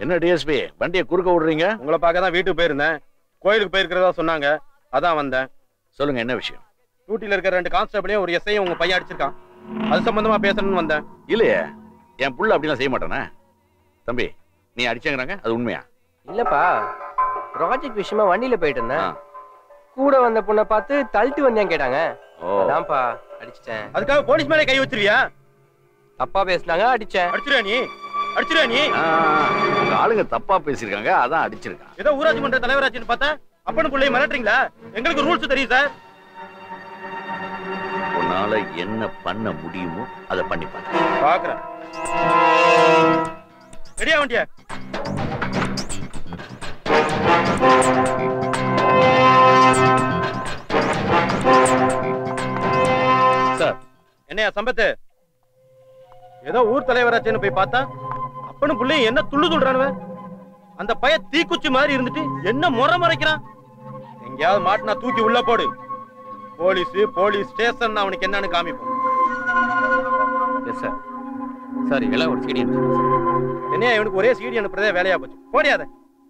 என்ன டிஎஸ்பி வண்டியை குறுக்க விடுறீங்க உங்களை பார்க்க தான் வீட்டுக்கு போயிருந்தேன் கோயிலுக்கு போயிருக்கிறதா சொன்னாங்க அதான் வந்தேன் சொல்லுங்க என்ன விஷயம் டியூட்டில இருக்கிற ரெண்டு கான்ஸ்டபிளையும் ஒரு எஸ்ஐயும் உங்க பையன் அடிச்சிருக்கான் அது சம்பந்தமா பேசணும்னு வந்தேன் இல்லையே என் புள்ள அப்படிலாம் செய்ய மாட்டானே தம்பி நீ அடிச்சங்கிறாங்க அது உண்மையா இல்லப்பா ப்ராஜெக்ட் விஷயமா வண்டியில போயிட்டு இருந்தேன் ஆ. கூட வந்த பொண்ணை பார்த்து தள்ளிட்டு வந்தேன் கேட்டாங்க ஓ அதான்ப்பா அடிச்சிட்டேன் அதுக்காக போலீஸ் மேலே கை வச்சிருவியா தப்பா பேசுனாங்க அடிச்சேன் அடிச்சிருவியா நீ அடிச்சிருவியா நீ ஆ, உங்க ஆளுங்க தப்பா பேசியிருக்காங்க அதான் அடிச்சிருக்கான் ஏதோ ஊராட்சி மன்ற தலைவராச்சின்னு பார்த்தா அப்பனு பிள்ளைய மிரட்டுறீங்களா எங்களுக்கு ரூல்ஸ் தெரியும் சார் உன்னால என்ன பண்ண முடியுமோ அதை பண்ணி பாரு பாக்குறேன் ரெடியா வண்டியா சார் என்னையா சம்பத்து ஏதோ ஊர் தலைவராச்சேன்னு போய் பார்த்தா அப்பனு புள்ளைய என்ன துள்ளு துள்றானுவ அந்த பைய தீக்குச்சி மாதிரி இருந்துட்டு என்ன முறை மறைக்கிறான் எங்கேயாவது மாட்டினா தூக்கி உள்ள போடு போலீஸ் போலீஸ் ஸ்டேஷன் அவனுக்கு என்னன்னு காமிப்போம் எஸ் சார் சார் எல்லாம் ஒரு செடி என்னையா இவனுக்கு ஒரே சீடி அனுப்புறதே வேலையா போச்சு போடியாத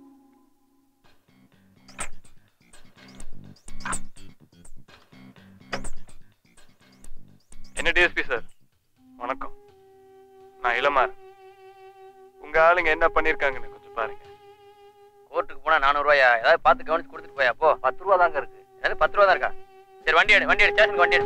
என்ன டிஎஸ்பி சார் வணக்கம் நான் இளமார் உங்க ஆளுங்க என்ன பண்ணிருக்காங்கன்னு கொஞ்சம் பாருங்க கோர்ட்டுக்கு போனா நானூறு ரூபாயா ஏதாவது பார்த்து கவனிச்சு கொடுத்துட்டு போயா போ பத்து ரூபா தாங்க இருக்கு ஏதாவது பத்து ரூபா தான் இருக்கா சரி வண்டி எடு வண்டி எடு ஸ்டேஷனுக்கு வண்டி எடு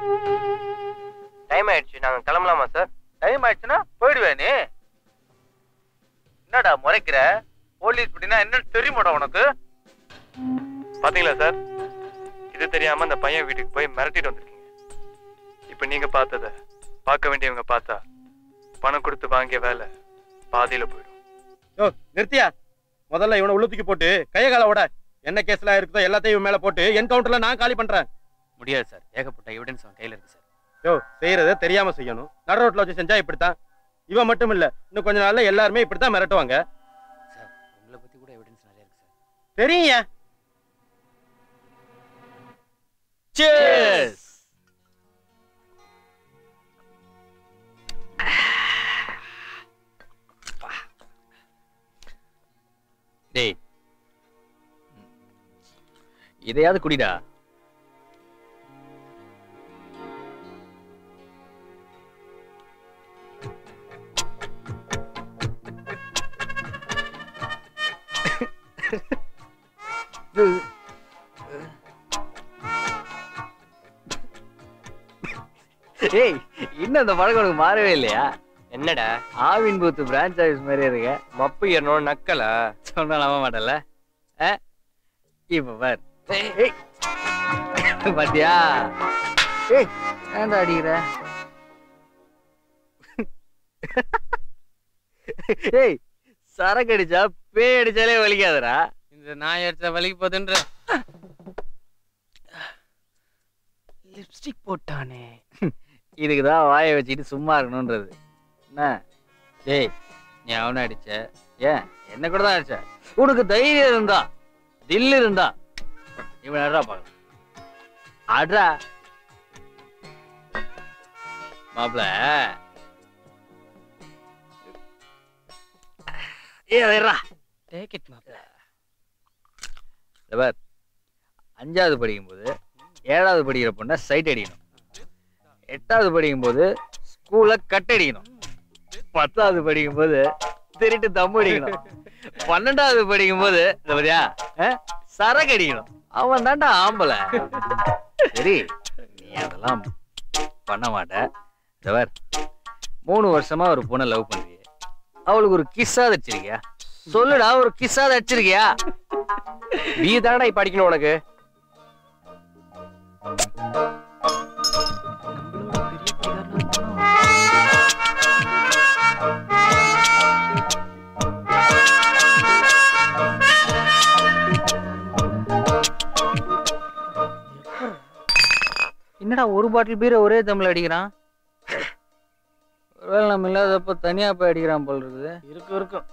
டைம் ஆயிடுச்சு நாங்க கிளம்பலாமா சார் டைம் ஆயிடுச்சுன்னா போயிடுவே நீ என்னடா முறைக்கிற போலீஸ் அப்படின்னா என்னன்னு தெரியுமாடா உனக்கு பாத்தீங்களா சார் இது தெரியாம அந்த பையன் வீட்டுக்கு போய் மிரட்டிட்டு வந்திருக்கீங்க இப்ப நீங்க பார்த்தத பார்க்க வேண்டியவங்க பார்த்தா பணம் கொடுத்து வாங்கிய வேலை பாதியில போயிடும் யோ நிறுத்தியா முதல்ல இவனை உள்ள தூக்கி போட்டு கைய கால விட என்ன கேஸ்ல இருக்குதோ எல்லாத்தையும் இவன் மேல போட்டு என்கவுண்டர்ல நான் காலி பண்றேன் முடியாது சார் ஏகப்பட்ட எவிடன்ஸ் அவன் கையில இருக்கு சார் யோ செய்யறத தெரியாம செய்யணும் நட ரோட்ல வச்சு செஞ்சா இப்படித்தான் இவன் மட்டும் இல்ல இன்னும் கொஞ்ச நாள்ல எல்லாருமே இப்படித்தான் மிரட்டுவாங்க சார் உங்களை பத்தி கூட எவிடன்ஸ் நிறைய இருக்கு சார் தெரியுங்க Cheers! டேய் இதையாவது குடிடா ஏய் இன்னும் அந்த பழக்கம் உனக்கு மாறவே இல்லையா என்னடா ஆவின் பூத்து பிரான்ச் ஆஃபீஸ் மாதிரி இருக்க மப்பு ஏறணும் நக்கலா சொன்னா நம்ப மாட்டல இப்ப பார் ஏய், ஏய். பாத்தியா ஏய் ஏன்டா அடிக்கிற ஏய் சரக்கு அடிச்சா பேய் அடிச்சாலே வலிக்காதடா இந்த நாய் அடிச்சா வலிக்கு போதுன்ற லிப்ஸ்டிக் போட்டானே இதுக்கு தான் வாயை வச்சுக்கிட்டு சும்மா இருக்கணும்ன்றது என்ன டேய் நீ அவனை அடிச்ச ஏன் என்ன கூட தான் அடிச்ச உனக்கு தைரியம் இருந்தா தில் இருந்தா இவன் அட்ரா பார்க்கலாம் அட்ரா மாப்ள ஏ அதேரா டேக் இட் மாப்ள பார் அஞ்சாவது படிக்கும்போது ஏழாவது படிக்கிற பொண்ணை சைட் அடிக்கணும் எட்டாவது படிக்கும்போது ஸ்கூல்ல கட் அடிக்கணும் பத்தாவது படிக்கும்போது திருட்டு தம் அடிக்கணும் பன்னெண்டாவது படிக்கும்போது இந்த பாத்தியா அஹ், சரக்கு அடிக்கணும் அவன் தான்டா ஆம்பளை சரி நீ அதெல்லாம் பண்ண மாட்ட இந்த பார் மூணு வருஷமா ஒரு பொண்ணை லவ் பண்றியே அவளுக்கு ஒரு கிஸ்ஸாவது அடிச்சிருக்கியா சொல்லுடா ஒரு கிஸ்ஸாவது அடிச்சிருக்கியா பி தானடா இப்ப அடிக்கணும் உனக்கு என்னடா ஒரு பாட்டில் பீரை ஒரே தம்மில் அடிக்கிறான் ஒருவேளை நம்ம இல்லாதப்ப தனியா போய் அடிக்கிறான் போல் இருக்குது இருக்கும் இருக்கும்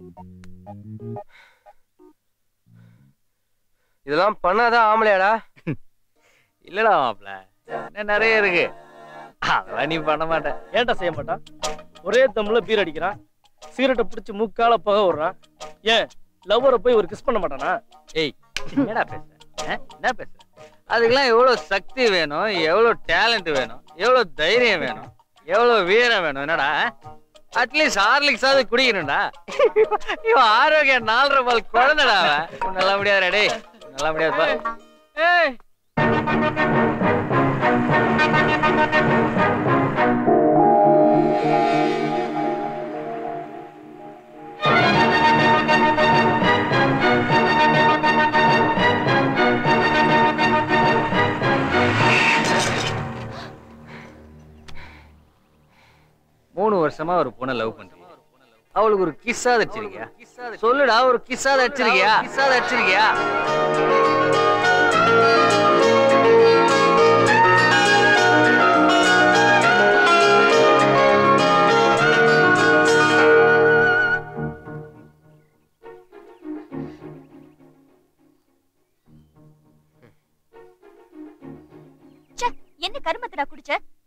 இதெல்லாம் பண்ணாதான் ஆம்பளையாடா இல்லடா மாப்ள இன்னும் நிறைய இருக்கு அதெல்லாம் நீ பண்ண மாட்ட ஏன்டா செய்ய மாட்டான் ஒரே தம்ல பீர் அடிக்கிறான் சிகரெட்டை பிடிச்சி முக்கால புகை விடுறான் ஏன் லவ்வரை போய் ஒரு கிஸ் பண்ண மாட்டானா ஏய் என்னடா பேசுற ஆ? என்ன பேசுற அதுக்கெல்லாம் எவ்வளவு சக்தி வேணும் எவ்வளவு டேலண்ட் வேணும் எவ்வளவு தைரியம் வேணும் எவ்வளவு வீரம் வேணும் என்னடா அட்லீஸ்ட் ஹார்லிக்ஸாவது குடிக்கணும்டா இவன் ஆரோக்கியம் நாலரை பால் குழந்தைடா அவன் உன்னெல்லாம் முடியாதுடா டேய் உன்னெல்லாம் முடியாதுப்பா ஏய் மூணு வருஷமா ஒரு பொண்ணை லவ் பண்றீங்க அவளுக்கு ஒரு கிஸ்ஸாத அடிச்சிருக்கியா சொல்லுடா ஒரு கிஸ்ஸாத அடிச்சிருக்கியா கிஸ்ஸாத அடிச்சிருக்கியா என்ன கருமத்தடா குடிச்ச